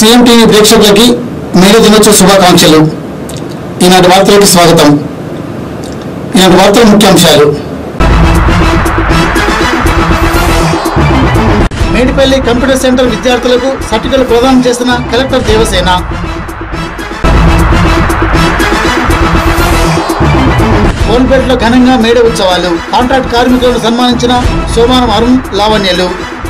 CM TV ప్రేక్షకులకి మేలు దినోత్సవ శుభాకాంక్షలు ఈనాటి వార్తలకు స్వాగతం ఈనాటి వార్తల ముఖ్యాంశాలు మేడిపల్లి కంప్యూటర్ సెంటర్ విద్యార్థులకు సర్టిఫికెట్ ప్రదానం చేసిన కలెక్టర్ దేవసేన కోల్పేటలో ఘనంగా మేడే ఉత్సవాలు కాంట్రాక్ట్ కార్మికులను సన్మానించిన సోమానం అరుణ్ లావణ్యలు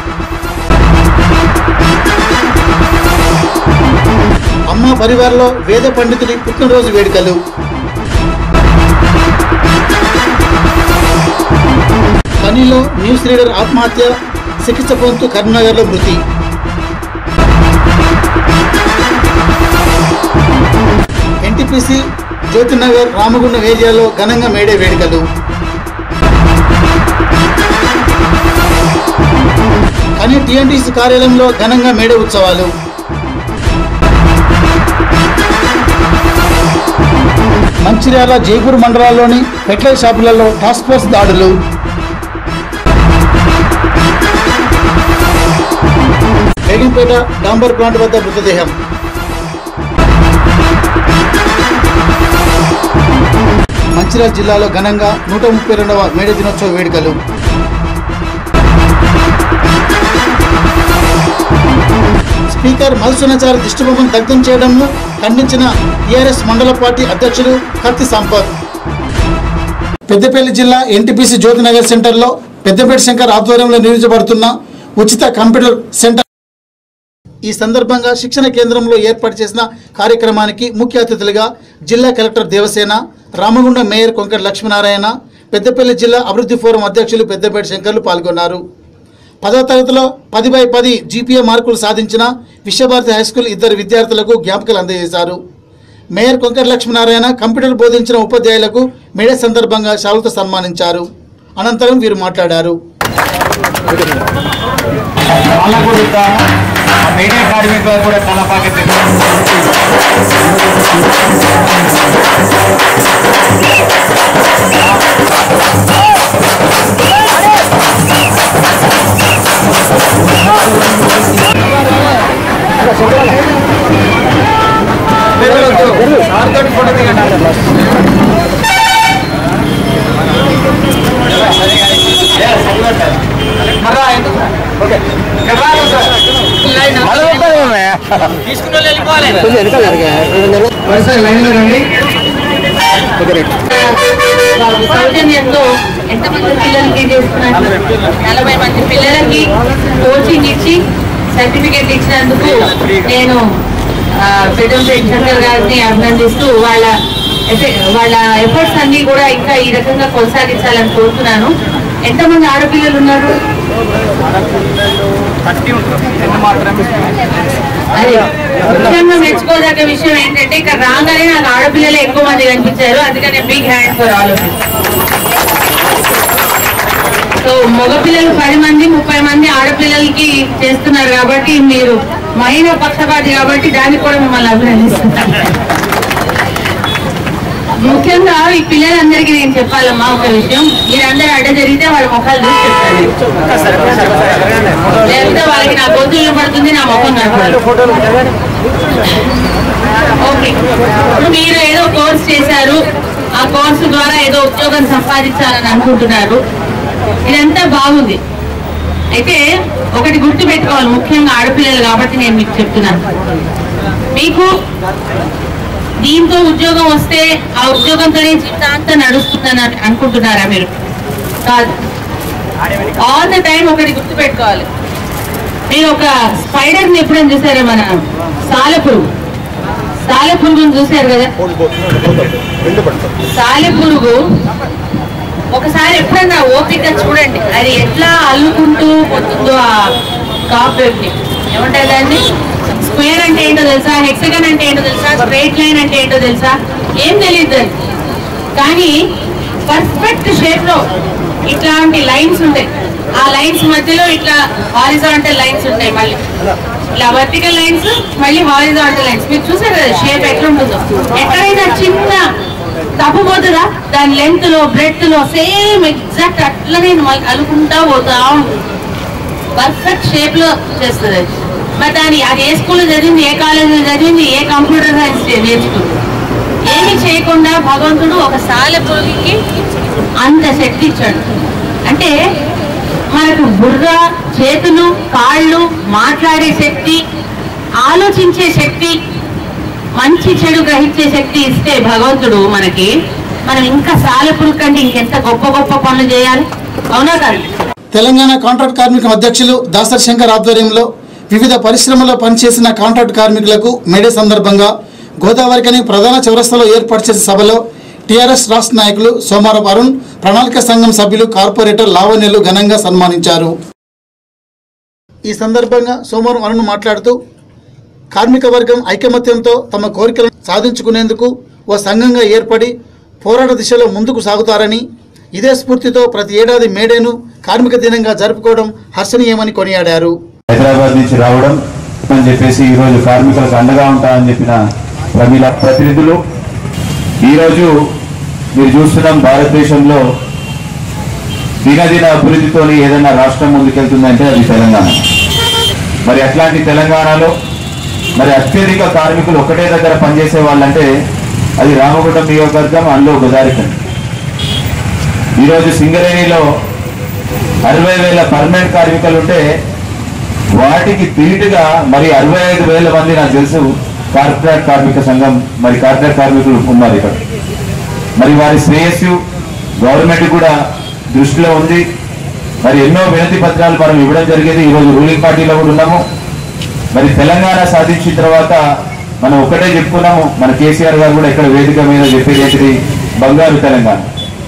అమ్మ పరివారంలో వేద పండితుడి పుట్టినరోజు వేడుకలు పనిలో న్యూస్ రీడర్ ఆత్మహత్య చికిత్స పొందుతూ కరీంనగర్లో మృతి ఎన్టీపీసీ జ్యోతినగర్ రామగుండం ఏరియాలో ఘనంగా మేడే వేడుకలు కానీ టీఎన్టీసీ కార్యాలయంలో ఘనంగా మేడే ఉత్సవాలు మంచిర్యాల జైపూర్ మండలాల్లోని పెట్లై షాపులలో టాస్క్ ఫోర్స్ దాడులు బేగంపేట డాంబర్ ప్లాంట్ వద్ద మృతదేహం మంచిర్యాల జిల్లాలో ఘనంగా నూట ముప్పై రెండవ మేడే దినోత్సవ వేడుకలు స్పీకర్ మల్సునాచారి దిష్టిబొమ్మను దగ్ధం చేయడంను ఖండించిన టీఆర్ఎస్ మండల పార్టీ అధ్యక్షుడు కత్తి సంపత్ పెద్దపల్లి జిల్లా ఎన్టీపీసీ జ్యోతినగర్ సెంటర్లో పెద్దపేట శంకర్ ఆధ్వర్యంలో నిర్మించబడుతున్న ఉచిత కంప్యూటర్ సెంటర్ ఈ సందర్భంగా శిక్షణ కేంద్రంలో ఏర్పాటు చేసిన కార్యక్రమానికి ముఖ్య అతిథులుగా జిల్లా కలెక్టర్ దేవసేన రామగుండం మేయర్ కొంకటి లక్ష్మీనారాయణ పెద్దపల్లి జిల్లా అభివృద్ధి ఫోరం అధ్యక్షులు పెద్దపేట శంకర్లు పాల్గొన్నారు పదవ తరగతిలో పది బై పది జీపీఏ మార్కులు సాధించిన విశ్వభారతి హైస్కూల్ ఇద్దరు విద్యార్థులకు జ్ఞాపకాలు అందజేశారు మేయర్ కొంకటి లక్ష్మీనారాయణ కంప్యూటర్ బోధించిన ఉపాధ్యాయులకు మేడే సందర్భంగా శాలుతో సన్మానించారు అనంతరం వీరు మాట్లాడారు వాళ్ళకు కూడా ఇద్దాము ఆ మీడియా కార్మికులకు కూడా తల పాకెట్ ఫోటో దిగండి మర్రా ఎందుకు ఓకే లైన్లో రండి సౌజన్యంతో ఎంతమంది పిల్లలకి చేస్తున్నారు నలభై మంది పిల్లలకి కోచింగ్ ఇచ్చి సర్టిఫికేట్ ఇచ్చినందుకు నేను పెద్దంపేట శంకర్ గారిని అభినందిస్తూ వాళ్ళ ఎఫె- వాళ్ళ ఎఫర్ట్స్ అన్ని కూడా ఇంకా ఈ రకంగా కొనసాగించాలని కోరుతున్నాను ఎంతమంది ఆడపిల్లలు ఉన్నారు థర్టీ ఉంటుంది ఎన్ని మాత్రమే అది ముఖ్యంగా మెచ్చుకోదగ్గ విషయం ఏంటంటే ఇక్కడ రాగానే నాకు ఆడపిల్లలు ఎక్కువ మంది కనిపించారు అందుకని big hand for all of so మగపిల్లలు పది మంది ముప్పై మంది ఆడపిల్లలకి చేస్తున్నారు కాబట్టి మీరు మహిళ పక్షపాతి కాబట్టి దానికి కూడా మిమ్మల్ని అభినందిస్తున్నాను ముఖ్యంగా ఈ పిల్లలందరికీ నేను చెప్పాలమ్మా ఒక విషయం మీరందరూ అడ్డ జరిగితే వాళ్ళ ముఖాలు చూసి చెప్తారు లేకపోతే వాళ్ళకి నా గొంతు వినపడుతుంది నా ముఖం కనపడదు ఓకే ఇప్పుడు మీరు ఏదో కోర్స్ చేశారు ఆ కోర్సు ద్వారా ఏదో ఉద్యోగం సంపాదించాలని అనుకుంటున్నారు ఇదంతా బాగుంది అయితే ఒకటి గుర్తు పెట్టుకోవాలి ముఖ్యంగా ఆడపిల్లలు కాబట్టి నేను మీకు చెప్తున్నాను మీకు దీంతో ఉద్యోగం వస్తే ఆ ఉద్యోగంతోనే జీవితాంతం నడుస్తుందని అని అనుకుంటున్నారా మీరు కాదు ఆల్ ద టైం ఒకటి గుర్తు పెట్టుకోవాలి మీరు ఒక స్పైడర్ ని ఎప్పుడైనా చూసారా మన సాలెపురుగు సాలెపురుగుని చూసారు కదా సాలెపురుగు ఒకసారి ఎప్పుడన్నా ఓపిక చూడండి అది ఎట్లా అల్లుకుంటూ పోతుందో ఆ కాపరేట్ ని ఏమంటారు దాన్ని స్క్వేర్ అంటే ఏంటో తెలుసా హెక్సగన్ అంటే ఏంటో తెలుసా స్ట్రైట్ లైన్ అంటే ఏంటో తెలుసా ఏం తెలియదు దానికి కానీ పర్ఫెక్ట్ షేప్ లో ఇట్లాంటి లైన్స్ ఉంటాయి ఆ లైన్స్ మధ్యలో ఇట్లా హారిజాంటల్ లైన్స్ ఉంటాయి మళ్ళీ ఇలా వర్టికల్ లైన్స్ మళ్ళీ హారిజాంటల్ లైన్స్ మీరు చూసారు కదా షేప్ ఎట్లా ఉంటుందో ఎక్కడైనా చిన్న తప్పబోతుందా దాని లెంత్ లో బ్రెడ్ లో సేమ్ ఎగ్జాక్ట్ అట్లనే మళ్ళీ అలుకుంటా పోతా ఉంటుంది పర్ఫెక్ట్ షేప్ లో చేస్తుంది అది మరి దాని అది ఏ స్కూల్లో చదివింది ఏ కాలేజీలో చదివింది ఏ కంప్యూటర్ సైన్స్ నేర్చుకుంది ఏమి చేయకుండా భగవంతుడు ఒక సాలెపురుగుకి అంత శక్తి ఇచ్చాడు అంటే మనకు బుర్ర చేతులు కాళ్ళు మాట్లాడే శక్తి ఆలోచించే శక్తి మంచి చెడు గ్రహించే శక్తి ఇస్తే భగవంతుడు మనకి మనం ఇంకా సాలెపురుగు కంటే ఇంకెంత గొప్ప గొప్ప పనులు చేయాలి అవునా కాదు తెలంగాణ కాంట్రాక్ట్ కార్మికం అధ్యక్షులు దాసర్ శంకర్ ఆధ్వర్యంలో వివిధ పరిశ్రమల్లో పనిచేసిన కాంట్రాక్ట్ కార్మికులకు మేడే సందర్భంగా గోదావరికని ప్రధాన చౌరస్తాలో ఏర్పాటు చేసిన సభలో టీఆర్ఎస్ రాష్ట్ర నాయకులు సోమవారం అరుణ్ ప్రణాళిక సంఘం సభ్యులు కార్పొరేటర్ లావణ్యలు ఘనంగా సన్మానించారు ఈ సందర్భంగా సోమవారం అరుణ్ మాట్లాడుతూ కార్మిక వర్గం ఐకమత్యంతో తమ కోరికలను సాధించుకునేందుకు ఓ సంఘంగా ఏర్పడి పోరాట దిశలో ముందుకు సాగుతారని ఇదే స్ఫూర్తితో ప్రతి ఏడాది మేడేను కార్మిక దినంగా జరుపుకోవడం హర్షణీయమని కొనియాడారు హైదరాబాద్ నుంచి రావడం అని చెప్పేసి ఈరోజు కార్మికులకు అండగా ఉంటామని చెప్పిన ప్రమిళ ప్రతినిధులు ఈరోజు మీరు చూస్తున్నాం భారతదేశంలో దినదిన అభివృద్ధితో ఏదైనా రాష్ట్రం ముందుకెళ్తుందంటే అది తెలంగాణ మరి అట్లాంటి తెలంగాణలో మరి అత్యధిక కార్మికులు ఒకటే దగ్గర పనిచేసే వాళ్ళంటే అది రామగుండం నియోజకవర్గం అందులో గోదారికండి ఈరోజు సింగరేణిలో అరవై వేల పర్మనెంట్ కార్మికులు ఉంటే వాటికి ధీటుగా మరి అరవై ఐదు వేల మంది నాకు తెలుసు కార్పొరేట్ కార్మిక సంఘం మరి కార్పొరేట్ కార్మికులు ఉన్నారు ఇక్కడ మరి వారి శ్రేయస్సు గవర్నమెంట్ కూడా దృష్టిలో ఉంది మరి ఎన్నో వినతి పత్రాలు మనం ఇవ్వడం జరిగేది ఈరోజు రూలింగ్ పార్టీలో కూడా ఉన్నాము మరి తెలంగాణ సాధించిన తర్వాత మనం ఒకటే చెప్పుకున్నాము మన కేసీఆర్ గారు కూడా ఇక్కడ వేదిక మీద చెప్పేది ఏంటిది బంగారు తెలంగాణ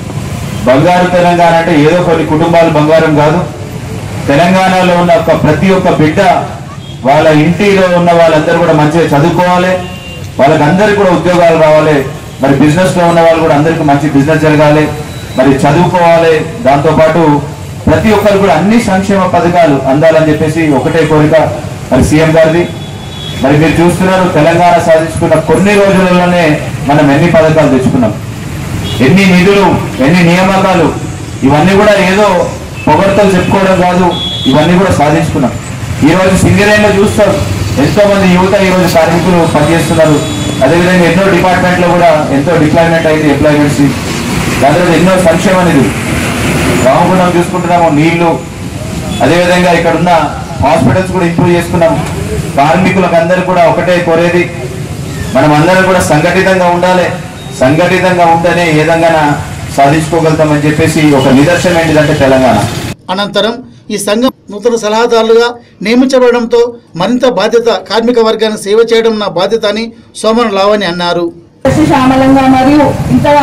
బంగారు తెలంగాణ అంటే ఏదో కొన్ని కుటుంబాలు బంగారం కాదు తెలంగాణలో ఉన్న ఒక ప్రతి ఒక్క బిడ్డ వాళ్ళ ఇంటిలో ఉన్న వాళ్ళందరూ కూడా మంచిగా చదువుకోవాలి వాళ్ళకందరికీ కూడా ఉద్యోగాలు రావాలి మరి బిజినెస్ లో ఉన్న వాళ్ళు కూడా అందరికీ మంచి బిజినెస్ జరగాలి మరి చదువుకోవాలి దాంతోపాటు ప్రతి ఒక్కరు కూడా అన్ని సంక్షేమ పథకాలు అందాలని చెప్పేసి ఒకటే కోరిక మరి సీఎం గారిది మరి మీరు చూస్తున్నారు తెలంగాణ సాధించుకున్న కొన్ని రోజులలోనే మనం ఎన్ని పథకాలు తెచ్చుకున్నాం ఎన్ని నిధులు ఎన్ని నియామకాలు ఇవన్నీ కూడా ఏదో పొగడతలు చెప్పుకోవడం కాదు ఇవన్నీ కూడా సాధించుకున్నాం ఈ రోజు సింగరేణిలో చూస్తాం ఎంతో మంది యువత ఈ రోజు కార్మికులు పనిచేస్తున్నారు అదేవిధంగా ఎన్నో డిపార్ట్మెంట్ లో కూడా ఎంతో డిప్లాయ్మెంట్ అయింది ఎంప్లాయ్మెంట్స్ దాని తర్వాత ఎన్నో సంక్షేమ నిధులు రామగుండం చూసుకుంటున్నాము నీళ్లు అదేవిధంగా ఇక్కడ ఉన్న హాస్పిటల్స్ కూడా ఇంప్రూవ్ చేసుకున్నాం కార్మికులకు అందరూ కూడా ఒకటే కోరేది మనం అందరం కూడా సంఘటితంగా ఉండాలి సంఘటితంగా ఉంటేనే ఏ విధంగా సాధించుకోగలుగుతామని చెప్పేసి ఒక నిదర్శనం ఏంటిదంటే తెలంగాణ అనంతరం ఈ సంఘం నూతన సలహాదారులుగా నియమించబడడంతో మరింత బాధ్యత కార్మిక వర్గాన్ని సేవ చేయడం నా బాధ్యత అని సోమన్ లావణి అన్నారు శ్యామలంగా మరియు ఇంతగా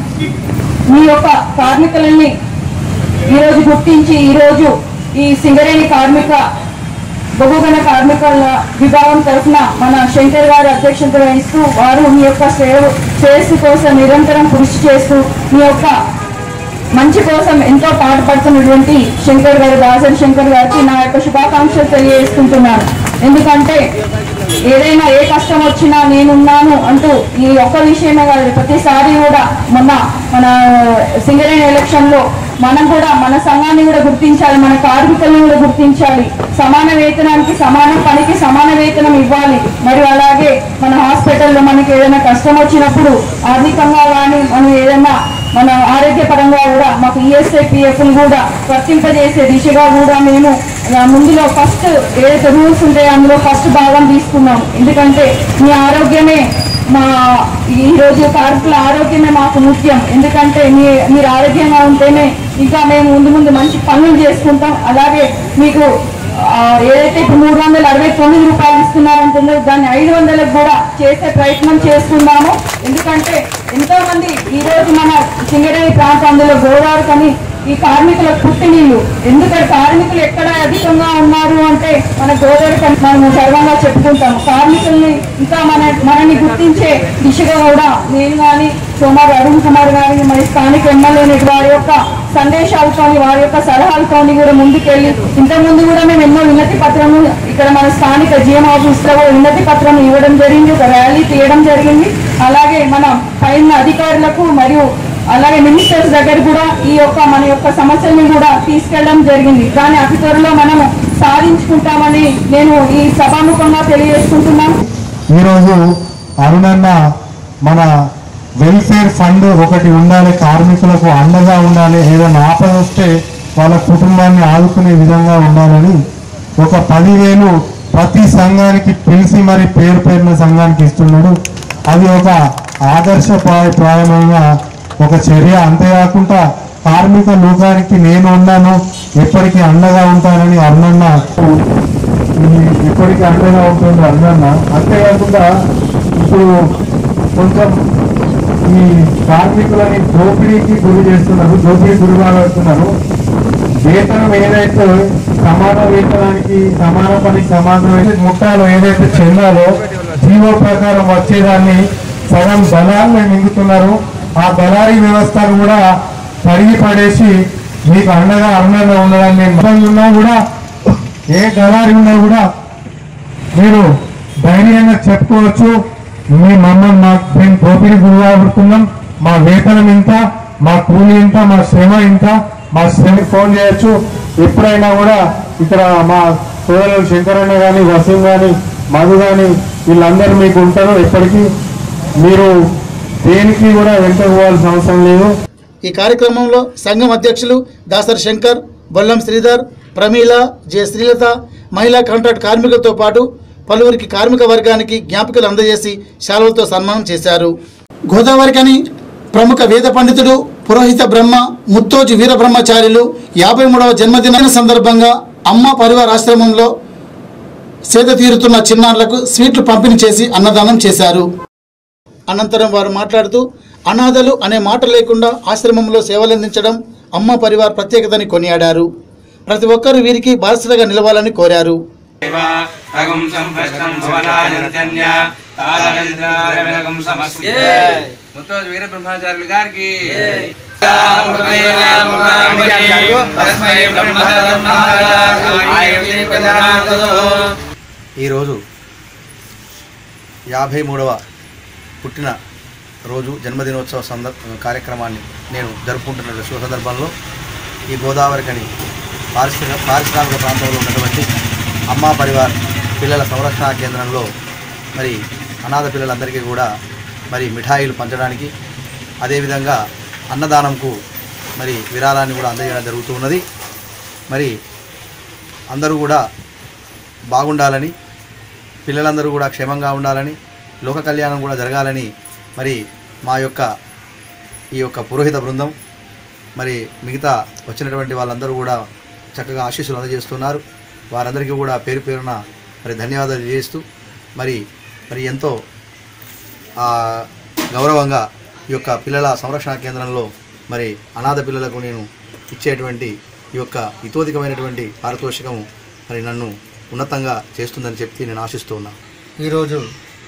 మీ యొక్క కార్మికులని ఈరోజు గుర్తించి ఈరోజు ఈ సింగరేణి కార్మిక బహుగణ కార్మికుల విభాగం తరఫున మన శంకర్ గారి అధ్యక్షత వహిస్తూ వారు మీ యొక్క సేవ శ్రేయస్సు కోసం నిరంతరం కృషి చేస్తూ మీ యొక్క మంచి కోసం ఎంతో పాటుపడుతున్నటువంటి శంకర్ గారు దాసరి శంకర్ గారికి నా యొక్క శుభాకాంక్షలు తెలియజేసుకుంటున్నాను ఎందుకంటే ఏదైనా ఏ కష్టం వచ్చినా నేనున్నాను అంటూ ఈ ఒక్క విషయమే కాదు ప్రతిసారి కూడా మొన్న మన సింగరేణి ఎలక్షన్ లో మనం కూడా మన సంఘాన్ని కూడా గుర్తించాలి మన కార్మికులను కూడా గుర్తించాలి సమాన వేతనానికి సమాన పనికి సమాన వేతనం ఇవ్వాలి మరియు అలాగే మన హాస్పిటల్లో మనకి ఏదైనా కష్టం వచ్చినప్పుడు ఆర్థికంగా కానీ మనం ఏదైనా మన ఆరోగ్యపరంగా కూడా మాకు ఈఎస్ఐ పిఎఫ్లు కూడా వర్తింపజేసే దిశగా కూడా మేము ఆ, ముందులో ఫస్ట్ ఏదైతే రూల్స్ ఉంటాయో అందులో ఫస్ట్ భాగం తీసుకున్నాం ఎందుకంటే మీ ఆరోగ్యమే మా ఈరోజు కార్మికుల ఆరోగ్యమే మాకు ముఖ్యం ఎందుకంటే మీ మీరు ఆరోగ్యంగా ఉంటేనే ఇంకా మేము ముందు ముందు మంచి పనులు చేసుకుంటాం అలాగే మీకు ఆ, ఏదైతే ఇప్పుడు మూడు వందల అరవై తొమ్మిది రూపాయలు ఇస్తున్నారంటుందో దాన్ని ఐదు వందలకు కూడా చేసే ప్రయత్నం చేస్తున్నాము ఎందుకంటే ఎంతో మంది ఈ రోజు మన సింగరేణి ప్రాంతంలో గోదావరి కని ఈ కార్మికుల పుట్టినీళ్ళు ఎందుకంటే కార్మికులు ఎక్కడ అధికంగా ఉన్నారు అంటే మన గోదావరి కని మనం గర్వంగా చెప్పుకుంటాం కార్మికుల్ని ఇంకా మన మనల్ని గుర్తించే దిశగా కూడా నేను కానీ సోమారు అరుణ్ కుమార్ గారిని మరి స్థానిక ఎమ్మెల్యే వారి యొక్క సందేశాలతోని వారి యొక్క సలహాలతోని కూడా ముందుకెళ్ళి ఇంతకుముందు కూడా మేము ఎన్నో వినతి పత్రము ఇక్కడ మన స్థానిక జిఎం ఆఫీస్ లో కూడా వినతి పత్రం ఇవ్వడం జరిగింది ఒక ర్యాలీ తీయడం జరిగింది అలాగే మన పైన అధికారులకు మరియు అలాగే మినిస్టర్స్ దగ్గర కూడా ఈ యొక్క మన యొక్క సమస్యల్ని కూడా తీసుకెళ్ళడం జరిగింది కానీ అతి త్వరలో మనము సాధించుకుంటామని నేను ఈ సభాముఖంగా తెలియజేసుకుంటున్నాను ఈరోజు అరుణన్న మన వెల్ఫేర్ ఫండ్ ఒకటి ఉండాలి కార్మికులకు అండగా ఉండాలి ఏదైనా ఆపద వస్తే వాళ్ళ కుటుంబాన్ని ఆదుకునే విధంగా ఉండాలని ఒక పదివేలు ప్రతి సంఘానికి పిలిచి మరి పేరు పేరున సంఘానికి ఇస్తున్నాడు అది ఒక ఆదర్శప్రాయమైన ఒక చర్య అంతేకాకుండా కార్మిక లోకానికి నేను ఉన్నాను ఎప్పటికీ అండగా ఉంటానని అరుణన్న ఈ ఎప్పటికీ అండగా ఉంటుంది అరుణన్న అంతేకాకుండా ఇప్పుడు కొంచెం ఈ కార్మికులని దోపిడీకి గురి చేస్తున్నారు దోపిడీ గురి పెడుతున్నారు వేతనం ఏదైతే సమాన వేతనానికి సమాన పనికి సమానమైన ముట్టాలో ఏదైతే చెందాలో జీవో ప్రకారం వచ్చేదాన్ని సగం దళాలను మింగుతున్నారు ఆ దళారీ వ్యవస్థను కూడా తరిగి పడేసి మీకు అండగా అండంగా ఉండడానికి నేను ఇబ్బంది ఉన్నా కూడా ఏ దళారి ఉన్నా కూడా మీరు ధైర్యంగా చెప్పుకోవచ్చు మీ మమ్మల్ని మా మేము దోపిడీ గురిపడుతున్నాం మా వేతనం ఇంత మా కూలి ఇంత మా శ్రమ ఇంత మా శ్రమకి ఫోన్ చేయొచ్చు ఎప్పుడైనా కూడా ఇక్కడ మా సోదరులు శంకరన్న కానీ వసీం కానీ మధు కానీ వీళ్ళందరూ మీకు ఉంటారు ఎప్పటికీ మీరు దేనికి కూడా వెంట పోవాల్సిన అవసరం లేదు ఈ కార్యక్రమంలో సంఘం అధ్యక్షులు దాసరి శంకర్ బొల్లం శ్రీధర్ ప్రమీల జె శ్రీలత మహిళా కాంట్రాక్ట్ కార్మికులతో పాటు పలువురికి కార్మిక వర్గానికి జ్ఞాపికలు అందజేసి శాలువలతో సన్మానం చేశారు గోదావరికని ప్రముఖ వేద పండితుడు పురోహిత బ్రహ్మ ముత్తోజు వీర బ్రహ్మచార్యులు యాభై మూడవ జన్మదిన సందర్భంగా అమ్మ పరివార ఆశ్రమంలో సేద తీరుతున్న చిన్నారులకు స్వీట్లు పంపిణీ చేసి అన్నదానం చేశారు అనంతరం వారు మాట్లాడుతూ అనాథలు అనే మాట లేకుండా ఆశ్రమంలో సేవలందించడం అమ్మ పరివార్ ప్రత్యేకతని కొనియాడారు ప్రతి ఒక్కరూ వీరికి బాధ్యతగా నిలవాలని కోరారు రగం సంపష్టం భవనాజన్య తారగం సమస్య ముత్తోజు వీర బ్రహ్మాచార్యులు గారికి ఈరోజు యాభై మూడవ పుట్టిన రోజు జన్మదినోత్సవ సందర్ కార్యక్రమాన్ని నేను జరుపుకుంటున్న శుభ సందర్భంలో ఈ గోదావరికని పారిశ్రామిక పారిశ్రామిక ప్రాంతంలో ఉన్నటువంటి అమ్మా పరివార్ పిల్లల సంరక్షణ కేంద్రంలో మరి అనాథ పిల్లలందరికీ కూడా మరి మిఠాయిలు పంచడానికి అదేవిధంగా అన్నదానంకు మరి విరాళాన్ని కూడా అందజేయడం జరుగుతూ ఉన్నది మరి అందరూ కూడా బాగుండాలని పిల్లలందరూ కూడా క్షేమంగా ఉండాలని లోక కళ్యాణం కూడా జరగాలని మరి మా యొక్క ఈ యొక్క పురోహిత బృందం మరి మిగతా వచ్చినటువంటి వాళ్ళందరూ కూడా చక్కగా ఆశీస్సులు అందజేస్తున్నారు వారందరికీ కూడా పేరు పేరున మరి ధన్యవాదాలు తెలియజేస్తూ మరి మరి ఎంతో ఆ, గౌరవంగా ఈ యొక్క పిల్లల సంరక్షణ కేంద్రంలో మరి అనాథ పిల్లలకు నేను ఇచ్చేటువంటి ఈ యొక్క ఇతోధికమైనటువంటి పారితోషికము మరి నన్ను ఉన్నతంగా చేస్తుందని చెప్పి నేను ఆశిస్తూ ఉన్నాను ఈరోజు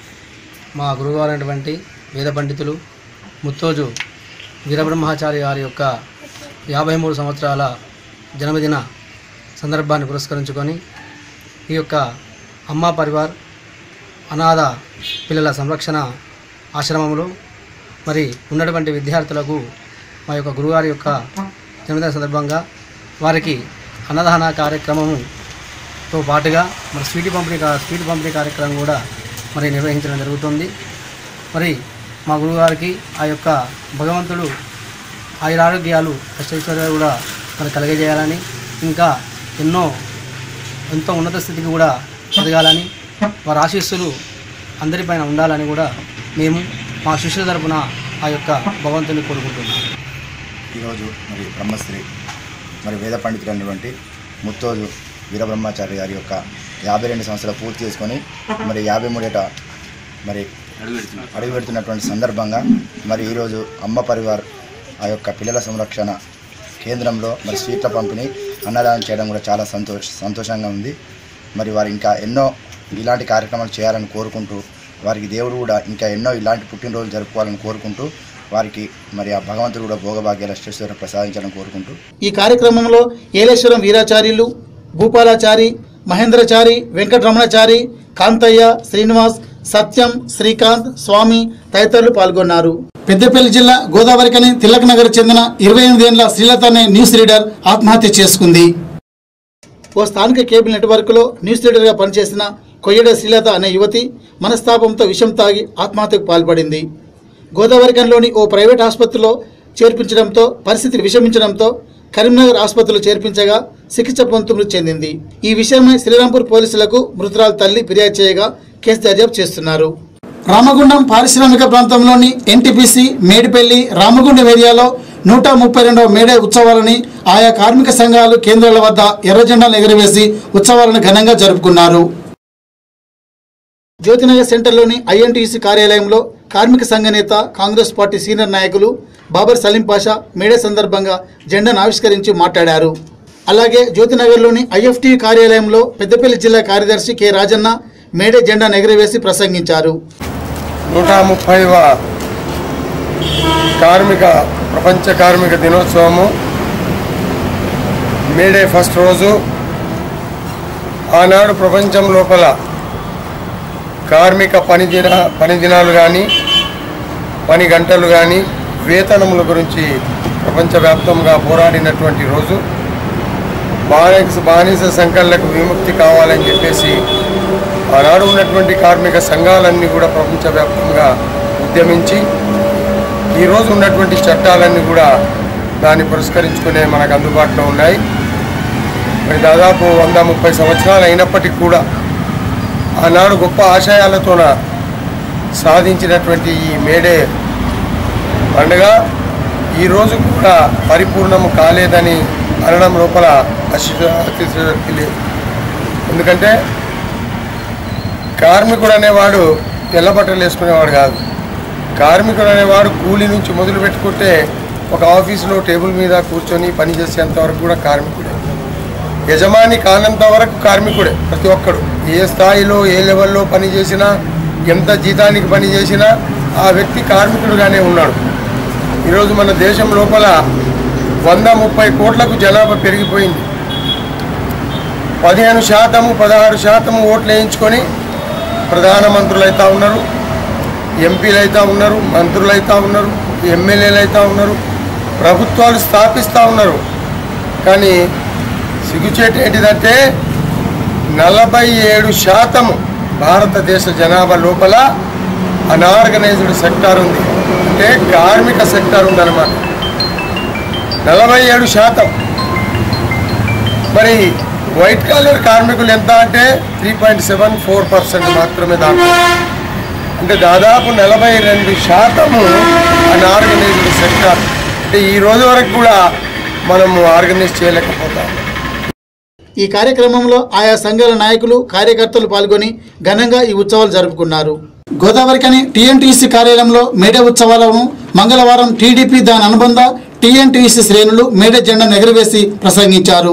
మా గురుగారు అయినటువంటి వేద పండితులు ముత్తోజు వీరబ్రహ్మచారి గారి యొక్క యాభై మూడు సంవత్సరాల జన్మదిన సందర్భాన్ని పురస్కరించుకొని ఈ యొక్క అమ్మా పరివార్ అనాథ పిల్లల సంరక్షణ ఆశ్రమంలో మరి ఉన్నటువంటి విద్యార్థులకు మా యొక్క గురుగారి యొక్క జన్మదిన సందర్భంగా వారికి అన్నదాన కార్యక్రమముతో పాటుగా మరి స్వీట్ పంపిణీ కా- స్వీట్ పంపిణీ కార్యక్రమం కూడా మరి నిర్వహించడం జరుగుతుంది మరి మా గురుగారికి ఆ యొక్క భగవంతుడు ఆయురారోగ్యాలు అష్టైశ్వర్యాలు కూడా మరి కలిగజేయాలని ఇంకా ఎన్నో ఎంతో ఉన్నత స్థితికి కూడా ఎదగాలని వారి ఆశీస్సులు అందరిపైన ఉండాలని కూడా మేము మా శిష్యుల తరపున ఆ యొక్క భగవంతుని కోరుకుంటున్నాం ఈరోజు మరి బ్రహ్మశ్రీ మరి వేద పండితులైనటువంటి ముత్తోజు వీరబ్రహ్మచారి గారి యొక్క యాభై రెండు సంవత్సరాలు పూర్తి చేసుకొని మరి యాభై మూడేట మరి అడుగు పెడుతున్నటువంటి సందర్భంగా మరి ఈరోజు అమ్మ పరివార్ ఆ యొక్క పిల్లల సంరక్షణ కేంద్రంలో మరి స్వీట్ల పంపిణీ అన్నదానం చేయడం కూడా చాలా సంతోష సంతోషంగా ఉంది మరి వారు ఇంకా ఎన్నో ఇలాంటి కార్యక్రమాలు చేయాలని కోరుకుంటూ వారికి దేవుడు కూడా ఇంకా ఎన్నో ఇలాంటి పుట్టినరోజులు జరుపుకోవాలని కోరుకుంటూ వారికి మరి ఆ భగవంతుడు కూడా భోగభాగ్యాల అష్టేశ్వర ప్రసాదించాలని కోరుకుంటూ ఈ కార్యక్రమంలో ఏలేశ్వరం వీరాచార్యులు భూపాలాచారి మహేంద్రచారి వెంకటరమణచారి కాంతయ్య శ్రీనివాస్ సత్యం శ్రీకాంత్ స్వామి తదితరులు పాల్గొన్నారు పెద్దపల్లి జిల్లా గోదావరికని తిలక్ నగర్ చెందిన ఇరవై ఎనిమిదేళ్ల శ్రీలత అనే న్యూస్ రీడర్ ఆత్మహత్య చేసుకుంది ఓ స్థానిక కేబుల్ నెట్వర్క్లో న్యూస్ రీడర్గా పనిచేసిన కొయ్యడ శ్రీలత అనే యువతి మనస్తాపంతో విషం తాగి ఆత్మహత్యకు పాల్పడింది గోదావరికంలోని ఓ ప్రైవేట్ ఆసుపత్రిలో చేర్పించడంతో పరిస్థితి విషమించడంతో కరీంనగర్ ఆసుపత్రిలో చేర్పించగా చికిత్స పొందుతూ మృతి చెందింది ఈ విషయమై శ్రీరాంపూర్ పోలీసులకు మృతురాల తల్లి ఫిర్యాదు చేయగా కేసు దర్యాప్తు చేస్తున్నారు రామగుండం పారిశ్రామిక ప్రాంతంలోని ఎన్టీపీసీ మేడిపల్లి రామగుండం ఏరియాలో నూట ముప్పై రెండవ మేడే ఉత్సవాలని ఆయా కార్మిక సంఘాలు కేంద్రాల వద్ద ఎర్ర జెండాలు ఎగురవేసి ఉత్సవాలను ఘనంగా జరుపుకున్నారు జ్యోతినగర్ సెంటర్లోని ఐఎన్టీసీ కార్యాలయంలో కార్మిక సంఘ నేత కాంగ్రెస్ పార్టీ సీనియర్ నాయకులు బాబర్ సలీం పాషా మేడే సందర్భంగా జెండాను ఆవిష్కరించి మాట్లాడారు అలాగే జ్యోతినగర్లోని ఐఎఫ్టీ కార్యాలయంలో పెద్దపల్లి జిల్లా కార్యదర్శి కె రాజన్న మేడే జెండాను ఎగురవేసి ప్రసంగించారు నూట ముప్పైవ కార్మిక ప్రపంచ కార్మిక దినోత్సవము మేడే ఫస్ట్ రోజు ఆనాడు ప్రపంచం లోపల కార్మిక పని దిన పని దినాలు కానీ పని గంటలు కానీ వేతనముల గురించి ప్రపంచవ్యాప్తంగా పోరాడినటువంటి రోజు బానిస బానిస సంఘాలకు విముక్తి కావాలని చెప్పేసి ఆనాడు ఉన్నటువంటి కార్మిక సంఘాలన్నీ కూడా ప్రపంచవ్యాప్తంగా ఉద్యమించి ఈరోజు ఉన్నటువంటి చట్టాలన్నీ కూడా దాన్ని పురస్కరించుకునే మనకు అందుబాటులో ఉన్నాయి మరి దాదాపు వంద ముప్పై సంవత్సరాలు అయినప్పటికీ కూడా ఆనాడు గొప్ప ఆశయాలతోన సాధించినటువంటి ఈ మేడే పండుగ ఈరోజు కూడా పరిపూర్ణము కాలేదని అనడం లోపల అశి- అతిశయోక్తి లేదు ఎందుకంటే కార్మికుడు అనేవాడు తెల్ల బట్టలు వేసుకునేవాడు కాదు కార్మికుడు అనేవాడు కూలి నుంచి మొదలు పెట్టుకుంటే ఒక ఆఫీసులో టేబుల్ మీద కూర్చొని పని చేసేంత వరకు కూడా కార్మికుడే యజమాని కానంత వరకు కార్మికుడే ప్రతి ఒక్కడు ఏ స్థాయిలో ఏ లెవెల్లో పని చేసినా ఎంత జీతానికి పని చేసినా ఆ వ్యక్తి కార్మికుడుగానే ఉన్నాడు ఈరోజు మన దేశం లోపల వంద ముప్పై కోట్లకు జనాభా పెరిగిపోయింది పదిహేను శాతము పదహారు శాతము ఓట్లు వేయించుకొని ప్రధానమంత్రులు అవుతా ఉన్నారు ఎంపీలు అవుతా ఉన్నారు మంత్రులు అవుతా ఉన్నారు ఎమ్మెల్యేలు అవుతా ఉన్నారు ప్రభుత్వాలు స్థాపిస్తూ ఉన్నారు కానీ సిగ్గుచేటు ఏంటిదంటే నలభై ఏడు శాతము భారతదేశ జనాభా లోపల అనార్గనైజ్డ్ సెక్టార్ ఉంది అంటే కార్మిక సెక్టార్ ఉందన్నమాట నలభై ఏడు శాతం మరి వైట్ కాలర్ కార్మికులు ఎంత అంటే three point seven four percent మాత్రమే దాంట్లో అంటే దాదాపు నలభై రెండు శాతము అన్ఆర్గనైజ్డ్ సెక్టార్ అంటే ఈ రోజు వరకు కూడా మనము ఆర్గనైజ్ చేయలేకపోతాం ఈ కార్యక్రమంలో ఆయా సంఘాల నాయకులు కార్యకర్తలు పాల్గొని ఘనంగా ఈ ఉత్సవాలు జరుపుకున్నారు గోదావరికని టీఎన్టీసీ కార్యాలయంలో మేడే ఉత్సవాలను మంగళవారం టీడీపీ దాని అనుబంధ టీఎన్టీసీ శ్రేణులు మేడే జెండాను ఎగురవేసి ప్రసంగించారు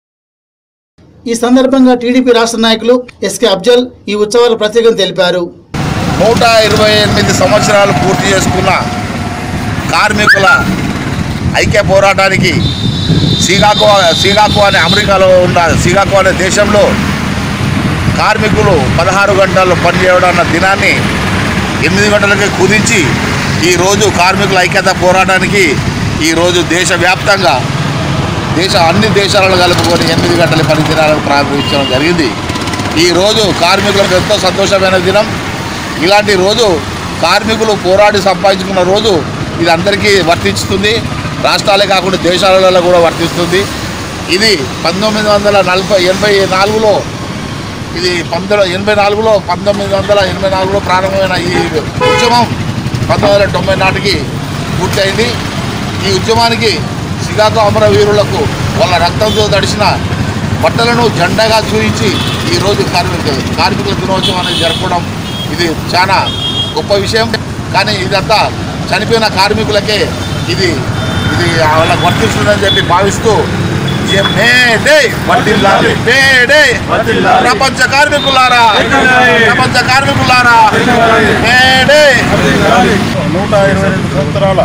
ఈ సందర్భంగా టీడీపీ రాష్ట్ర నాయకులు ఎస్కే అఫ్జల్ ఈ ఉత్సవాల ప్రత్యేకం తెలిపారు నూట ఇరవై ఎనిమిది సంవత్సరాలు పూర్తి చేసుకున్న కార్మికుల ఐక్య పోరాటానికి సిగాకో సిగాకో అనే అమెరికాలో ఉన్న సిగాకో అనే దేశంలో కార్మికులు పదహారు గంటలు పనిచేయడం అన్న దినాన్ని ఎనిమిది గంటలకి కుదించి ఈరోజు కార్మికుల ఐక్యత పోరాటానికి ఈరోజు దేశవ్యాప్తంగా దేశ అన్ని దేశాలను కలుపుకొని ఎనిమిది గంటల పని దినాలను ప్రారంభించడం జరిగింది ఈరోజు కార్మికులకు ఎంతో సంతోషమైన దినం ఇలాంటి రోజు కార్మికులు పోరాడి సంపాదించుకున్న రోజు ఇది అందరికీ వర్తిస్తుంది రాష్ట్రాలే కాకుండా దేశాలలో కూడా వర్తిస్తుంది ఇది పంతొమ్మిది వందల నలభై ఎనభై నాలుగులో ఇది పంతొమ్మిది ఎనభై నాలుగులో పంతొమ్మిది వందల ఎనభై నాలుగులో ప్రారంభమైన ఈ ఉద్యమం పంతొమ్మిది వందల తొంభై నాటికి పూర్తయింది ఈ ఉద్యమానికి శ్రీకాకు అమరవీరులకు వాళ్ళ రక్తంతో తడిసిన బట్టలను జెండాగా చూపించి ఈరోజు కార్మిక కార్మికుల దినోత్సవం అనేది జరపడం ఇది చాలా గొప్ప విషయం కానీ ఇదంతా చనిపోయిన కార్మికులకే ఇది ఇది వాళ్ళకి వర్తిస్తుందని చెప్పి భావిస్తూ ఏ మే డే వర్ధిల్లాలి. మే డే ప్రపంచ కార్మికులారా ప్రపంచ కార్మికులారా మే డే నూట ఇరవై రెండు సంవత్సరాల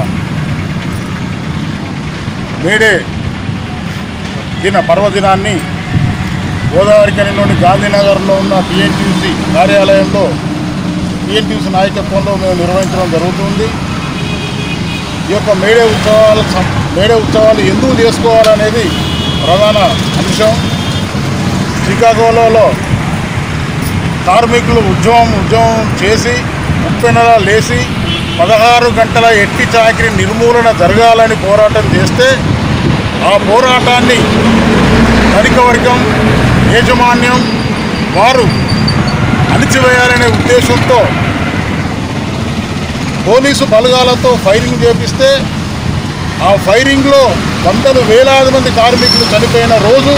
మేడే దిన పర్వదినాన్ని గోదావరి కనిలోని గాంధీనగర్లో ఉన్న టీఎన్టీసీ కార్యాలయంలో టీఎన్టీసీ నాయకత్వంలో మేము నిర్వహించడం జరుగుతుంది ఈ యొక్క మేడే ఉత్సవాల సం- మేడే ఉత్సవాలు ఎందుకు చేసుకోవాలనేది ప్రధాన అంశం శ్రీకాకుళంలో కార్మికులు ఉద్యమం ఉద్యమం చేసి ఉప్పెనలా లేచి పదహారు గంటల ఎట్టి చాకరీ నిర్మూలన జరగాలని పోరాటం చేస్తే ఆ పోరాటాన్ని ధనిక వర్గం యాజమాన్యం వారు అణిచివేయాలనే ఉద్దేశంతో పోలీసు బలగాలతో ఫైరింగ్ చేపిస్తే ఆ ఫైరింగ్లో వందలు వేలాది మంది కార్మికులు చనిపోయిన రోజు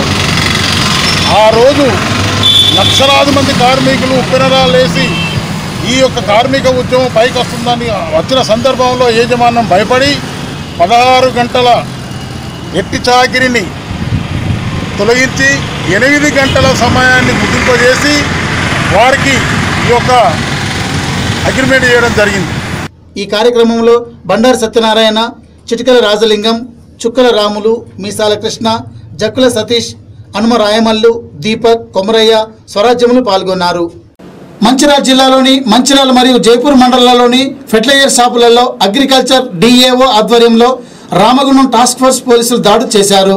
ఆ రోజు లక్షలాది మంది కార్మికులు ఉప్పెనరాలేసి ఈ యొక్క కార్మిక ఉద్యమం పైకి వస్తుందని వచ్చిన సందర్భంలో యాజమాన్యం భయపడి పదహారు గంటల ఎట్టి చాకిరిని తొలగించి ఎనిమిది గంటల సమయాన్ని ముగింపజేసి వారికి ఈ యొక్క అగ్రిమెంట్ చేయడం జరిగింది ఈ కార్యక్రమంలో బండారు సత్యనారాయణ చిటికల రాజలింగం చుక్కల రాములు మీసాల కృష్ణ జక్కుల సతీష్ హనుమ రాయమల్లు దీపక్ కొమరయ్య స్వరాజ్యములు పాల్గొన్నారు మంచిర్యాల జిల్లాలోని మంచిర్యాల మరియు జైపూర్ మండలాల్లోని ఫెర్టిలైజర్ షాపులలో అగ్రికల్చర్ డిఏఓ ఆధ్వర్యంలో రామగుండం టాస్క్ ఫోర్స్ పోలీసులు దాడి చేశారు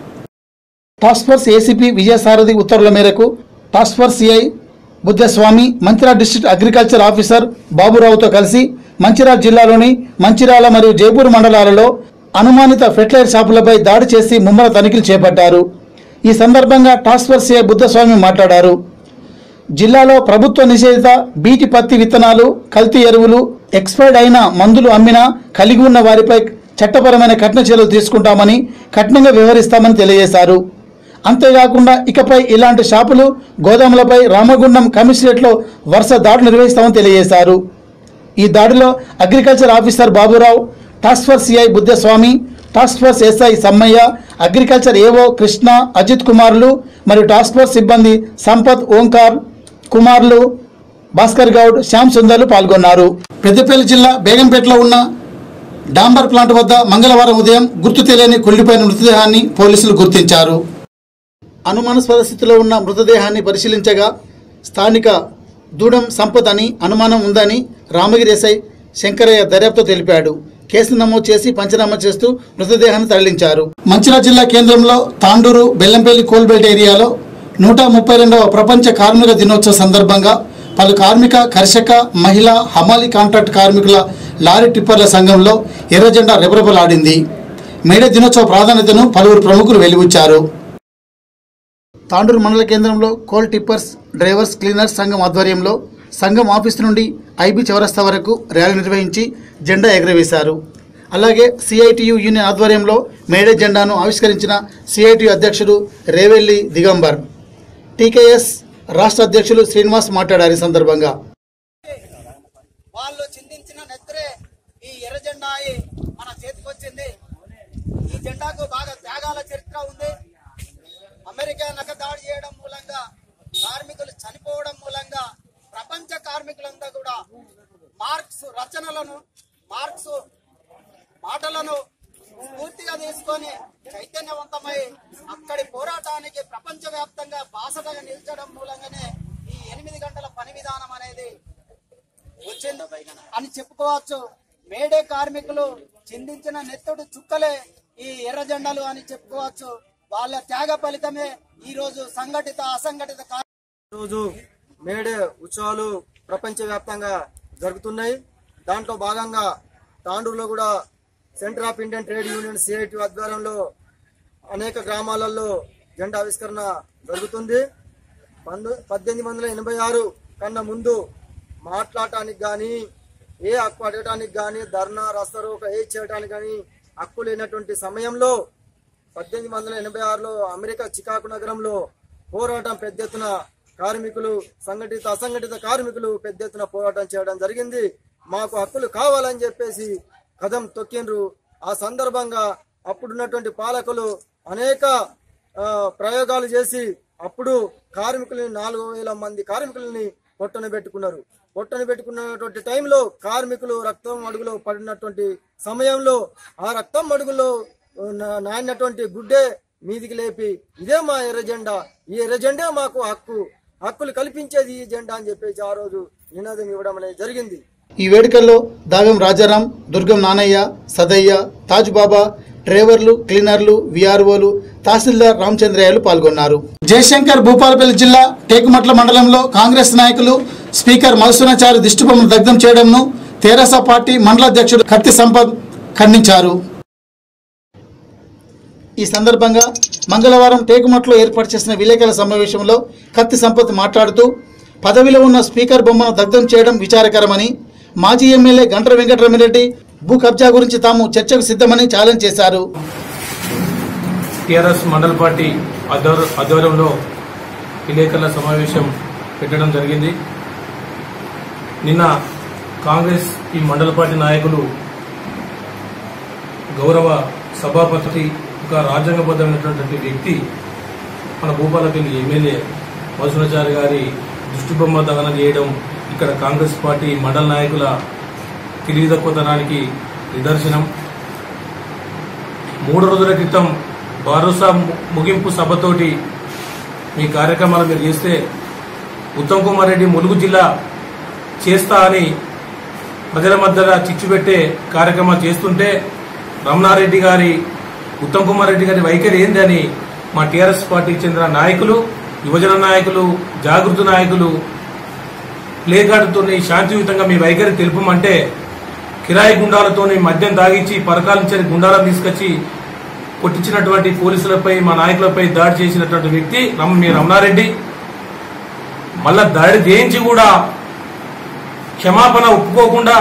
టాస్క్ ఫోర్స్ ఏసీపీ విజయసారథి ఉత్తర్వుల మేరకు task force CI Buddhaswamy Mancherial district agriculture officer బాబురావుతో కలిసి మంచిర్యాల జిల్లాలోని మంచిర్యాల మరియు జైపూర్ మండలాలలో అనుమానిత ఫెర్టిలైజర్ షాపులపై దాడి చేసి ముమ్మర తనిఖీలు చేపట్టారు ఈ సందర్భంగా టాస్క్ ఫోర్స్ సిఐ బుద్ధస్వామి మాట్లాడారు జిల్లాలో ప్రభుత్వ నిషేధిత బీటి పత్తి విత్తనాలు కల్తీ ఎరువులు ఎక్స్పైర్డ్ అయిన మందులు అమ్మినా కలిగి ఉన్న వారిపై చట్టపరమైన కఠిన చర్యలు తీసుకుంటామని కఠినంగా వ్యవహరిస్తామని తెలియజేశారు అంతేకాకుండా ఇకపై ఇలాంటి షాపులు గోదాములపై రామగుండం కమిషనరేట్లో వరుస దాడులు నిర్వహిస్తామని తెలియజేశారు ఈ దాడిలో agriculture officer Baburao task force CI Buddhaswamy task force SI Sammaiah agriculture AO Krishna Ajit కుమార్లు మరియు టాస్క్ ఫోర్స్ సిబ్బంది సంపత్ ఓంకార్ కుమార్లు భాస్కర్ గౌడ్ శ్యామ్ సుందర్లు పాల్గొన్నారు పెద్దపల్లి జిల్లా బేగంపేటలో ఉన్న డాంబర్ ప్లాంట్ వద్ద మంగళవారం ఉదయం గుర్తు తెలియని కుళ్ళిపోయిన మృతదేహాన్ని పోలీసులు గుర్తించారు అనుమానాస్పద స్థితిలో ఉన్న మృతదేహాన్ని పరిశీలించగా స్థానిక దూడం సంపత్ అని అనుమానం ఉందని రామగిరి ఎస్ఐ శంకరయ్య దర్యాప్తు తెలిపాడు కేసు నమోదు చేసి పంచనామా చేస్తూ మృతదేహాన్ని తరలించారు మంచిర్యాల జిల్లా కేంద్రంలో తాండూరు బెల్లంపల్లి కోల్బెల్ట్ ఏరియాలో నూట ముప్పై రెండవ ప్రపంచ కార్మిక దినోత్సవ సందర్భంగా పలు కార్మిక కర్షక మహిళా హమాలి కాంట్రాక్ట్ కార్మికుల లారీ టిప్పర్ల సంఘంలో ఎర్రజెండా రెపరెపలాడింది మేడే దినోత్సవ ప్రాధాన్యతను పలువురు ప్రముఖులు వెలిబుచ్చారు తాండూరు మండల కేంద్రంలో కోల్ టిప్పర్స్ డ్రైవర్స్ క్లీనర్స్ సంఘం ఆధ్వర్యంలో సంఘం ఆఫీసు నుండి ఐబీ చౌరస్తా వరకు ర్యాలీ నిర్వహించి జెండా ఎగరవేశారు అలాగే సిఐటియు యూనియన్ ఆధ్వర్యంలో మేడే జెండాను ఆవిష్కరించిన సిఐటియు అధ్యక్షుడు రేవెల్లి దిగంబర్ టీకేఎస్ రాష్ట్ర అధ్యక్షులు శ్రీనివాస్ మాట్లాడారు ఈ సందర్భంగా వాళ్ళు చిందించిన నెత్తురే ఈ ఎర్ర జెండా అయి మన చేతికి వచ్చింది ఈ జెండాకు బాగా త్యాగాల చరిత్ర ఉంది అమెరికా నగ దాడి చేయడం మూలంగా కార్మికులు చనిపోవడం మూలంగా ప్రపంచ కార్మికులంతా కూడా మార్క్స్ రచనలను మార్క్స్ మాటలను స్ఫూర్తిగా తీసుకొని చైతన్యవంతమై అక్కడి పోరాటానికి ప్రపంచవ్యాప్తంగా బాసటగా నిల్చడం మూలంగానే ఈ ఎనిమిది గంటల పని విధానం అనేది వచ్చింది అని చెప్పుకోవచ్చు మేడే కార్మికులు చిందించిన నెత్తుడు చుక్కలే ఈ ఎర్ర జెండాలు అని చెప్పుకోవచ్చు వాళ్ళ త్యాగ ఫలితమే ఈ రోజు సంఘటిత అసంఘటిత కార్మి- రోజు మేడే ఉత్సవాలు ప్రపంచవ్యాప్తంగా జరుగుతున్నాయి దాంట్లో భాగంగా తాండూరులో కూడా centre of Indian trade union CIT ఆధ్వర్యంలో అనేక గ్రామాలలో జెండా ఆవిష్కరణ జరుగుతుంది పంతొ పద్దెనిమిది వందల ఎనభై ఆరు కన్నా ముందు మాట్లాడటానికి కానీ ఏ హక్కు అడగటానికి కానీ ధర్నా రస్తరోక ఏ చేయడానికి కానీ హక్కు లేనటువంటి సమయంలో పద్దెనిమిది వందల ఎనభై ఆరులో అమెరికా చికాకు నగరంలో పోరాటం పెద్ద ఎత్తున కార్మికులు సంఘటిత అసంఘటిత కార్మికులు పెద్ద ఎత్తున పోరాటం చేయడం జరిగింది మాకు హక్కులు కావాలని చెప్పేసి కదం తొక్కిండ్రు ఆ సందర్భంగా అప్పుడున్నటువంటి పాలకులు అనేక ఆ, ప్రయోగాలు చేసి అప్పుడు కార్మికులని నాలుగు వేల మంది కార్మికులని పొట్టన పెట్టుకున్నారు పొట్టన పెట్టుకున్నటువంటి టైంలో కార్మికులు రక్తం అడుగులో పడినటువంటి సమయంలో ఆ రక్తం అడుగులో నా- నానినటువంటి గుడ్డే మీదికి లేపి ఇదే మా ఎర్ర జెండా ఈ ఎర్ర జెండా మాకు హక్కు హక్కులు కల్పించేది ఈ జెండా అని చెప్పేసి ఆ రోజు నినాదం ఇవ్వడం అనేది జరిగింది ఈ వేడుకల్లో దాగం రాజారాం దుర్గం నానయ్య సదయ్య తాజ్ బాబా డ్రైవర్లు క్లీనర్లు విఆర్ఓలు తహసీల్దార్ రామచంద్రయ్యలు పాల్గొన్నారు జయశంకర్ భూపాలపల్లి జిల్లా టేకుమట్ల మండలంలో కాంగ్రెస్ నాయకులు స్పీకర్ మధుసూనాచారి దిష్టిబొమ్మను దగ్ధం చేయడంను తెరాస పార్టీ మండల అధ్యక్షుడు కత్తి సంపత్ ఖండించారు ఈ సందర్భంగా మంగళవారం టేకుమట్లో ఏర్పాటు చేసిన విలేకరుల సమావేశంలో కత్తి సంపత్ మాట్లాడుతూ పదవిలో ఉన్న స్పీకర్ బొమ్మను దగ్ధం చేయడం విచారకరమని మాజీ ఎమ్మెల్యే గంటర వెంకటరమిరెడ్డి భూ కబ్జా గురించి తాము చర్చకు సిద్ధమని ఛాలెంజ్ చేశారు టిఆర్ఎస్ మండల పార్టీ ఆధ్వర్- ఆధ్వర్యంలో విలేకరుల సమావేశం పెట్టడం జరిగింది నిన్న కాంగ్రెస్ ఈ మండల పార్టీ నాయకులు గౌరవ సభాపతి ఒక రాజ్యాంగబద్ధమైనటువంటి వ్యక్తి మన భూపాలపల్లి ఎమ్మెల్యే మధుసూనాచారి గారి దృష్టిబొమ్మ దహనం చేయడం ఇక్కడ కాంగ్రెస్ పార్టీ మండల నాయకుల తెలివి తక్కువతనానికి నిదర్శనం మూడు రోజుల క్రితం భరోసా ము- ముగింపు సభతోటి మీ కార్యక్రమాలు మీరు చేస్తే ఉత్తమ్ కుమార్ రెడ్డి ములుగు జిల్లా చేస్తా అని ప్రజల మధ్యలో చిచ్చు పెట్టే కార్యక్రమాలు చేస్తుంటే రమణారెడ్డి గారి ఉత్తమ్ కుమార్ రెడ్డి గారి వైఖరి ఏందని మా టీఆర్ఎస్ పార్టీకి చెందిన నాయకులు యువజన నాయకులు జాగృతి నాయకులు ప్లే కార్డుతోని శాంతియుతంగా మీ వైఖరి తెలుపమంటే కిరాయి గుండాలతోని మద్యం తాగించి పరకాలించని గుండాలను తీసుకొచ్చి కొట్టించినటువంటి పోలీసులపై మా నాయకులపై దాడి చేసినటువంటి వ్యక్తి రమ- మీ రమణారెడ్డి మళ్ళా దాడి చేయించి కూడా క్షమాపణ ఒప్పుకోకుండా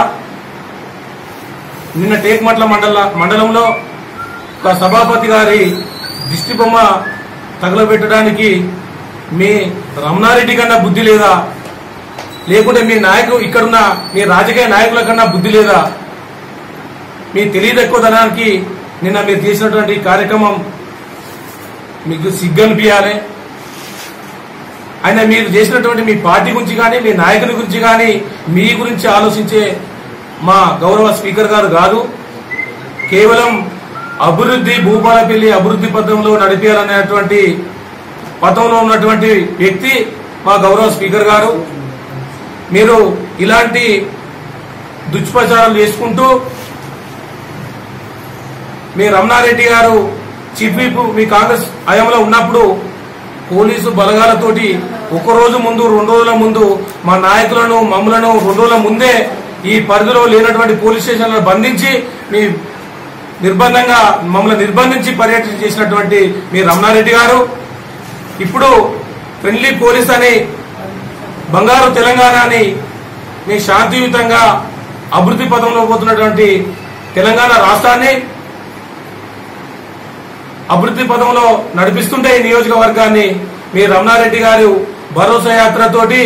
నిన్న టేక్మట్ల మండల మండలంలో ఒక సభాపతి గారి దిష్టి బొమ్మ తగలబెట్టడానికి మీ రమణారెడ్డి కన్నా బుద్ధి లేదా లేకుంటే మీ నాయకులు ఇక్కడున్న మీ రాజకీయ నాయకుల కన్నా బుద్ధి లేదా మీ తెలియదెక్కువదనానికి నిన్న మీరు చేసినటువంటి కార్యక్రమం మీకు సిగ్గనిపించాలి ఆయన మీరు చేసినటువంటి మీ పార్టీ గురించి కానీ మీ నాయకుని గురించి కానీ మీ గురించి ఆలోచించే మా గౌరవ స్పీకర్ గారు కాదు కేవలం అభివృద్ధి భూపాలపల్లి అభివృద్ధి పథంలో నడిపేయాలనేటువంటి పథంలో ఉన్నటువంటి వ్యక్తి మా గౌరవ స్పీకర్ గారు మీరు ఇలాంటి దుష్ప్రచారాలు చేసుకుంటూ మీ రమణారెడ్డి గారు చీఫ్ విప్ మీ కాంగ్రెస్ హయాంలో ఉన్నప్పుడు పోలీసు బలగాలతోటి ఒక రోజు ముందు రెండు రోజుల ముందు మా నాయకులను మమ్మలను రెండు రోజుల ముందే ఈ పరిధిలో లేనటువంటి పోలీస్ స్టేషన్లను బంధించి మీ నిర్బంధంగా మమ్మల్ని నిర్బంధించి పర్యటన చేసినటువంటి మీ రమణారెడ్డి గారు ఇప్పుడు ఫ్రెండ్లీ పోలీస్ అని బంగారు తెలంగాణ అని మీ శాంతియుతంగా అభివృద్ధి పదంలో పోతున్నటువంటి తెలంగాణ రాష్ట్రాన్ని అభివృద్ధి పదంలో నడిపిస్తుంటే ఈ నియోజకవర్గాన్ని మీ రమణారెడ్డి గారు భరోసా యాత్రతోటి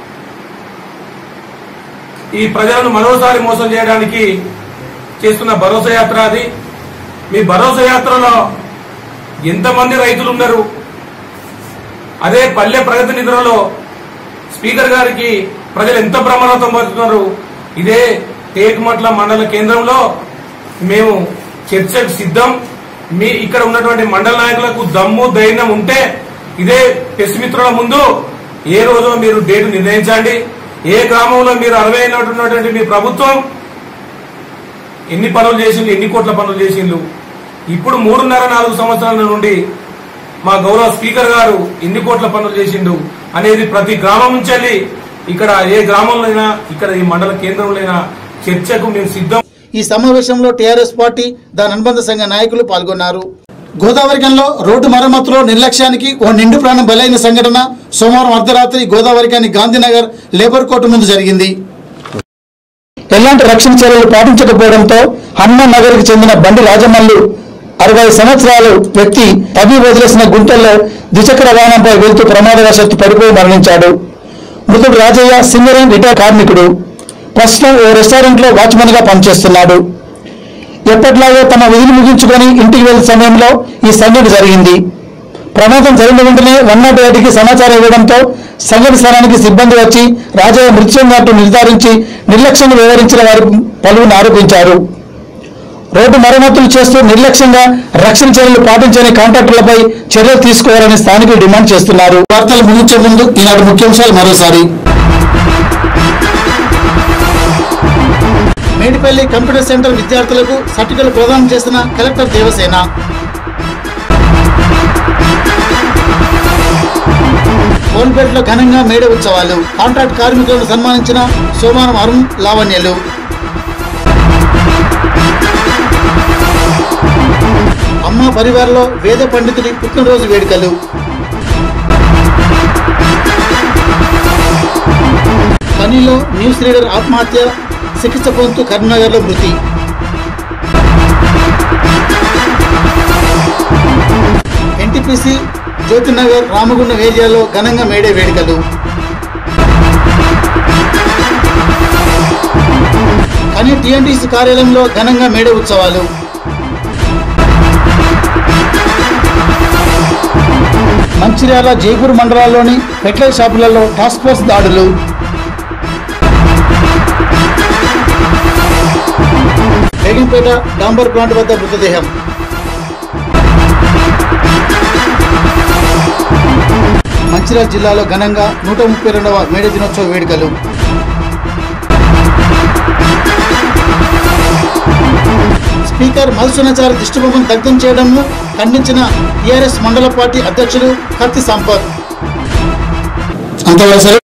ఈ ప్రజలను మరోసారి మోసం చేయడానికి చేస్తున్న భరోసా యాత్ర అది మీ భరోసా యాత్రలో ఎంతమంది రైతులు ఉన్నారు అదే పల్లె ప్రగతి నిధులలో స్పీకర్ గారికి ప్రజలు ఎంత ప్రమాణం పడుతున్నారు ఇదే టేకుమట్ల మండల కేంద్రంలో మేము చర్చకు సిద్ధం మీ ఇక్కడ ఉన్నటువంటి మండల నాయకులకు దమ్ము ధైర్యం ఉంటే ఇదే ప్రెస్ మిత్రుల ముందు ఏ రోజు మీరు డేటు నిర్ణయించండి ఏ గ్రామంలో మీరు అరవై అయినటువంటి మీ ప్రభుత్వం ఎన్ని పనులు చేసిండు ఎన్ని కోట్ల పనులు చేసిండు ఇప్పుడు మూడున్నర నాలుగు సంవత్సరాల నుండి మా గౌరవ స్పీకర్ గారు ఎన్ని కోట్ల పనులు చేసిండు అనేది ప్రతి గ్రామం నుంచి వెళ్ళి ఇక్కడ ఏ గ్రామంలో అయినా ఇక్కడ ఈ మండల కేంద్రంలో అయినా చర్చకు మేము సిద్ధం ఈ సమావేశంలో టీఆర్ఎస్ పార్టీ దాని అనుబంధ సంఘ నాయకులు పాల్గొన్నారు గోదావరికంలో రోడ్డు మరమ్మతులో నిర్లక్ష్యానికి ఓ నిండు ప్రాణం బలైన సంఘటన సోమవారం అర్ధరాత్రి గోదావరికాని గాంధీనగర్ లేబర్ కోర్టు ముందు జరిగింది ఎలాంటి రక్షణ చర్యలు పాటించకపోవడంతో హనుమాన్ నగర్కి చెందిన బండి రాజమల్లు అరవై సంవత్సరాలు వ్యక్తి తవ్వి వదిలేసిన గుంటల్లో ద్విచక్ర వాహనంపై వెళ్తూ ప్రమాదవశాత్తు పడిపోయి మరణించాడు మృతుడు రాజయ్య సింగరేణి రిటైర్ కార్మికుడు ప్రస్తుతం ఓ రెస్టారెంట్ లో వాచ్మెన్ గా పనిచేస్తున్నాడు ఎప్పట్లాగే తమ విధులు ముగించుకొని ఇంటికి వెళ్లే సమయంలో ఈ సంఘటన జరిగింది ప్రమాదం జరిగిన వెంటనే వన్ నాట్ ఎయిట్కి సమాచారం ఇవ్వడంతో సంఘటన స్థలానికి సిబ్బంది వచ్చి రాజయ్య మృతి చెందినట్టు నిర్ధారించి నిర్లక్ష్యంగా వివరించిన వారు పలువురిని ఆరోపించారు రోడ్డు మరమ్మతులు చేస్తూ నిర్లక్ష్యంగా రక్షణ చర్యలు పాటించని కాంట్రాక్టర్లపై చర్యలు తీసుకోవాలని స్థానికులు డిమాండ్ చేస్తున్నారు వార్తలు ముగించే ముందు ఈనాటి ముఖ్యాంశాలు మరోసారి మేడిపల్లి కంప్యూటర్ సెంటర్ విద్యార్థులకు సర్టిఫికెట్లు ప్రదానం చేసిన కలెక్టర్ దేవసేన టోల్పేటలో ఘనంగా మేడే ఉత్సవాలు కాంట్రాక్ట్ కార్మికులను సన్మానించిన సోమానం అరుణ్ లావణ్యలు అమ్మ పరివారంలో వేద పండితుడి పుట్టినరోజు వేడుకలు కనీలో న్యూస్ రీడర్ ఆత్మహత్య చికిత్స పొందుతూ కరీంనగర్లో మృతి ఎన్టీపీసీ జ్యోతినగర్ రామగుండం ఏరియాలో ఘనంగా మేడే వేడుకలు కానీ టీఎన్టీసీ కార్యాలయంలో ఘనంగా మేడే ఉత్సవాలు మంచిర్యాల జైపూర్ మండలాల్లోని పెట్రోల్ షాపులలో టాస్క్ ఫోర్స్ దాడులు బేగంపేట డాంబర్ ప్లాంట్ వద్ద మృతదేహం మంచిర్యాల జిల్లాలో ఘనంగా నూట ముప్పై రెండవ మేడే దినోత్సవ వేడుకలు స్పీకర్ మధుసూనాచారి దిష్టిబొమ్మను దగ్ధం చేయడంను ఖండించిన టీఆర్ఎస్ మండల పార్టీ అధ్యక్షుడు కత్తి సంపత్ అంతవరకు